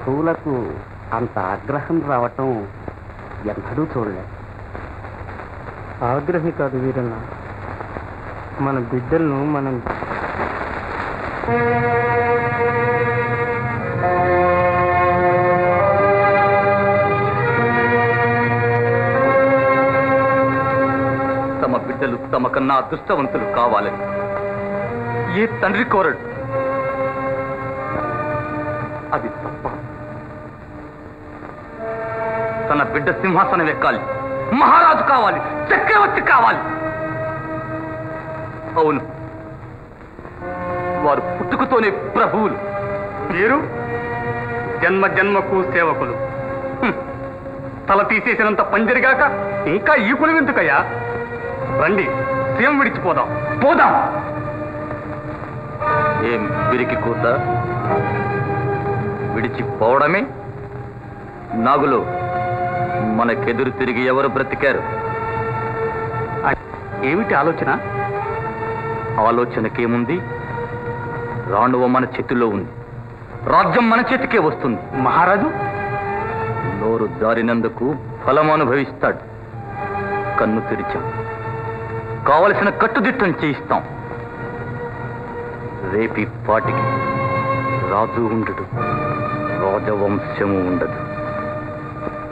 పశువులకు అంత ఆగ్రహం రావటం ఎన్నడూ చూడలేదు ఆగ్రహి కాదు వీరన్న మన బిడ్డలను మనం తమ బిడ్డలు తమ కన్నా అదృష్టవంతులు కావాలని ఏ తండ్రి కోరడు అది తప్ప తన బిడ్డ సింహాసనం ఎక్కాలి మహారాజు కావాలి చక్రవర్తి కావాలి అవును వారు పుట్టుకతోనే ప్రభువులు మీరు జన్మ జన్మకు సేవకులు హ్మ్. తల తీసేసినంత పంజరిగాక ఇంకా ఈ కులం ఎందుకయ్యా రండి సీఎం విడిచిపోదాం పోదాం ఏం పిరికి కూత విడిచిపోవడమే నాగులు మనకెదురు తిరిగి ఎవరు బ్రతికారు ఏమిటి ఆలోచన ఆలోచనకేముంది రాణువ మన చేతిలో ఉంది రాజ్యం మన చేతికే వస్తుంది మహారాజు నోరు జారినందుకు ఫలం అనుభవిస్తాడు కన్ను తెరిచాం కావలసిన కట్టుదిట్టం చేయిస్తాం రేపి పాటికి రాజు ఉండడు రాజవంశము ఉండదు